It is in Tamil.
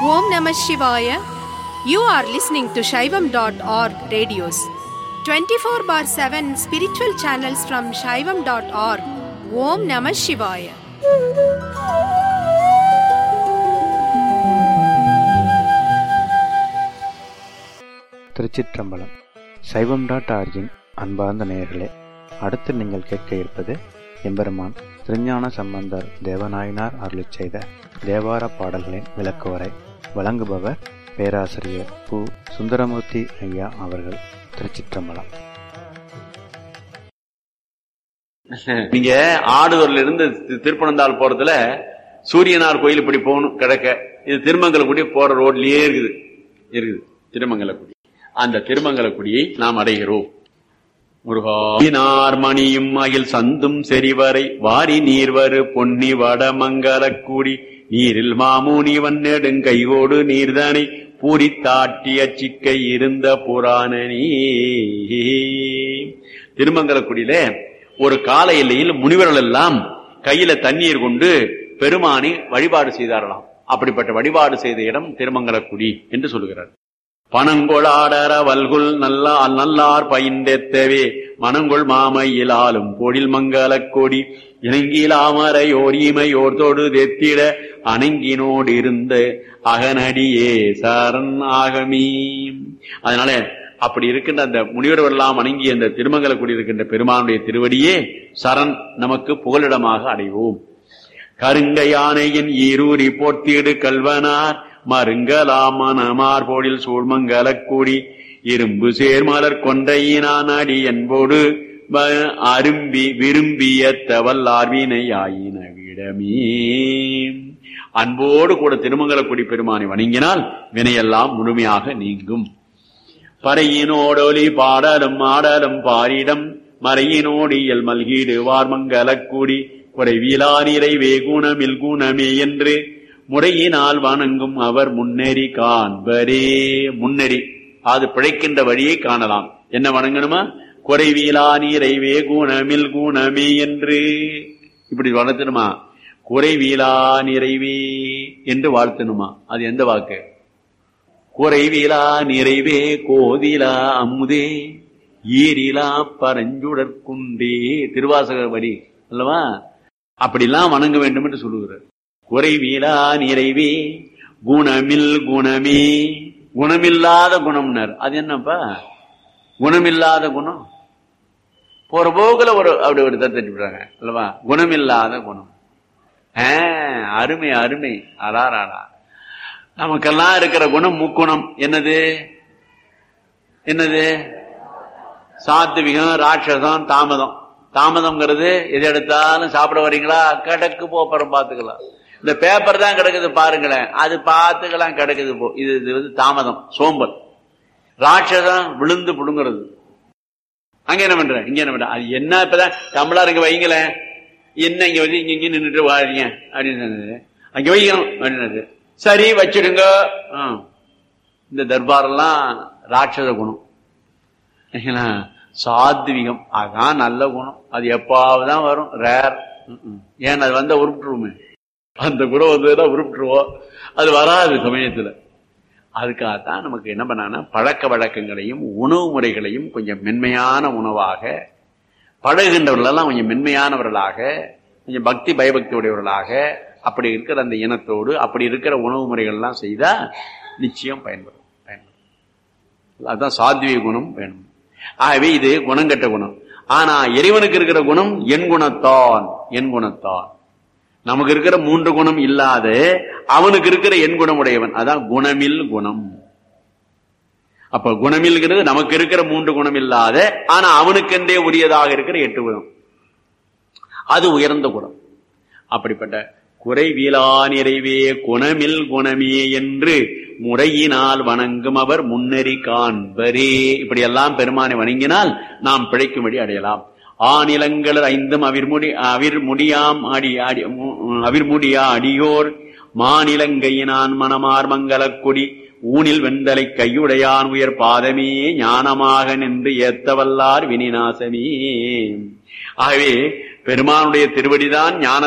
Om Namah Shivaya. You are listening to Shaivam.org radios. 24 bar 7 spiritual channels from Shaivam.org. Om Namah Shivaya. திருச்சிற்றம்பலம் சைவம் டாட் ஆர்ஜின் அன்பார்ந்த நேயர்களே அடுத்து நீங்கள் கேட்க இருப்பது எம்பெருமான் திருஞான சம்பந்தர் தேவநாயனார் அருளிச் செய்த தேவார பாடல்களின் விளக்குவரை வழங்குபவர் பேராசிரியர் பு சுந்தரமூர்த்தி ஐயா அவர்கள் திருச்சிற்றம்பலம் நீங்க ஆடுதூர்ல இருந்து தி- திருப்பனந்தாள் போறதுல சூரியனார் கோயில் இப்படி போகணும் கிழக்க இது திருமங்கலக்குடி போற ரோட்லயே இருக்குது இருக்குது திருமங்கலக்குடி அந்த திருமங்கலக்குடியை நாம் அடைகிறோம் முருகார் மணியும் அகில் சந்தும் செறிவரை வாரி நீர்வரு பொன்னி வடமங்கலக்கூடி நீரில் மாமுனி வன்னெடுங்கைகோடு நீர்தனை பூரித்தாட்டிய சிக்கை இருந்த புராணனி திருமங்கலக்குடியில ஒரு கால எல்லையில் முனிவர்கள் எல்லாம் கையில தண்ணீர் கொண்டு பெருமானை வழிபாடு செய்தாரலாம் அப்படிப்பட்ட வழிபாடு செய்த இடம் திருமங்கலக்குடி என்று சொல்லுகிறார் பனங்கொளாடர வல்குல் நல்லா நல்லார் பயின்றெத்தவே மனங்கொள் மாமையில் ஆளும் பொழில் மங்கலக் கொடி இணங்கிலாமரை ஓர் ஈமையோர் தொடு தெத்திட அணங்கினோடு இருந்த அகனடியே சரண் ஆகமீ அதனால அப்படி இருக்கின்ற அந்த முனிவர்கள் எல்லாம் வணங்கி அந்த திருமங்கலக்குடி இருக்கின்ற பெருமானுடைய திருவடியே சரண் நமக்கு புகலிடமாக அடைவோம் கருங்க யானையின் ஈரூரி போர்த்தீடு கல்வனார் மருங்கலாமனமார் போடில் சூழ்மங்கலக்கூடி இரும்பு சேர்மலர் கொண்டையினான் அடி என்போடு வ- அரும்பி விரும்பிய தவல்லார்வினை ஆயின விடமே அன்போடு கூட திருமங்கலக்குடி பெருமானை வணங்கினால் வினையெல்லாம் முழுமையாக நீங்கும் பறையினோடொலி பாடலும் ஆடலும் பாரிடம் மறையினோடியல் மல்கீடு வார்மங்கலக்கூடி குறைவிலா நிறைவே குணமில் குணமே என்று முறையினால் வணங்கும் அவர் முன்னேறி காண்பரே முன்னேறி அது பிழைக்கின்ற வழியை காணலாம் என்ன வணங்கணுமா குறைவிலா நிறைவே குணமில் குணமே என்று இப்படி வளர்த்தணுமா குறைவிலா நிறைவே என்று வாழ்த்தணுமா அது எந்த வாக்கு குறைவிலா நிறைவே கோதிலா அமுதே ஈரிலா பரஞ்சுடற்குண்டே திருவாசக வரி அல்லவா அப்படிலாம் வணங்க வேண்டும் என்று சொல்லுகிறார் குறைவிலா நிறைவே குணமில் குணமே குணமில்லாத குணம்னர் அது என்னப்பா குணமில்லாத குணம் போற போக்குல ஒரு அப்படி ஒரு தட்டு விடுறாங்க அல்லவா குணமில்லாத குணம் ஆ, அருமை அருமை அடாராடா நமக்கெல்லாம் இருக்கிற குணம் முக்குணம் என்னது என்னது சாத்விகம் ராட்சசம் தாமதம் தாமதம்ங்கிறது எது எடுத்தாலும் சாப்பிட வரீங்களா கிடக்கு போப்பறம் பார்த்துக்கலாம் இந்த பேப்பர் தான் கிடக்குது பாருங்களேன் அது பார்த்துக்கலாம் கிடக்குது போ இது இது வந்து தாமதம் சோம்பல் ராட்சசம் விழுந்து புடுங்கிறது அங்க என்ன பண்ற இங்க என்ன பண்ற அது என்ன இப்பதான் தமிழர் இங்க வைங்களேன் என்ன இங்க வந்து இங்க இங்க நின்றுட்டு வாழீங்க அப்படின்னு சொன்னது. அங்க வைக்கணும் அப்படின்னது சரி வச்சிடுங்க ஆ. இந்த தர்பாரெல்லாம் ராட்சத குணம் சரிங்களா? சாத்விகம் அதான் நல்ல குணம் அது எப்பாவதுதான் வரும் ரேர் ஏன் அது வந்தா உருப்பிட்டுருவோமே அந்த குணம் வந்ததுன்னா உருப்பிட்டுருவோம் அது வராது சமயத்துல அதுக்காகத்தான் நமக்கு என்ன பண்ணான்னா பழக்க வழக்கங்களையும் உணவு முறைகளையும் கொஞ்சம் மென்மையான உணவாக பழகுகின்றவர்களெல்லாம் கொஞ்சம் மென்மையானவர்களாக கொஞ்சம் பக்தி பயபக்தி உடையவர்களாக அப்படி இருக்கிற அந்த இனத்தோடு அப்படி இருக்கிற உணவு முறைகள் எல்லாம் செய்தா நிச்சயம் பயன்படும் பயன்படும் அதுதான் சாத்விக குணம் வேணும் ஆகவே இது குணங்கெட்ட குணம் ஆனா இறைவனுக்கு இருக்கிற குணம் என் குணத்தான் என் குணத்தான் நமக்கு இருக்கிற மூன்று குணம் இல்லாத அவனுக்கு இருக்கிற என் குணம் உடையவன் அதான் குணமில் குணம் அப்ப குணமில்கிறது நமக்கு இருக்கிற மூன்று குணம் இல்லாத ஆனா அவனுக்கென்றே உரியதாக இருக்கிற எட்டு குணம் அது உயர்ந்த குணம் அப்படிப்பட்ட குறைவிலா நிறைவே குணமில் குணமே என்று முறையினால் வணங்கும் அவர் முன்னறி காண்பரே இப்படி எல்லாம் பெருமானை வணங்கினால் நாம் பிழைக்கும்படி அடையலாம் ஆநிலங்கள் ஐந்தும் அவிர்முடி அவிர்முடியாம் அடி அடி மு- அவிர்முடியா அடியோர் மாநிலங்கையினான் மணமார் மங்கலக் கொடி ஊனில் வெண்டலை கையுடையான் உயர் பாதமே ஞானமாக நின்று ஏத்தவல்லார் வினிநாசமே ஆகவே பெருமானுடைய திருவடிதான் ஞான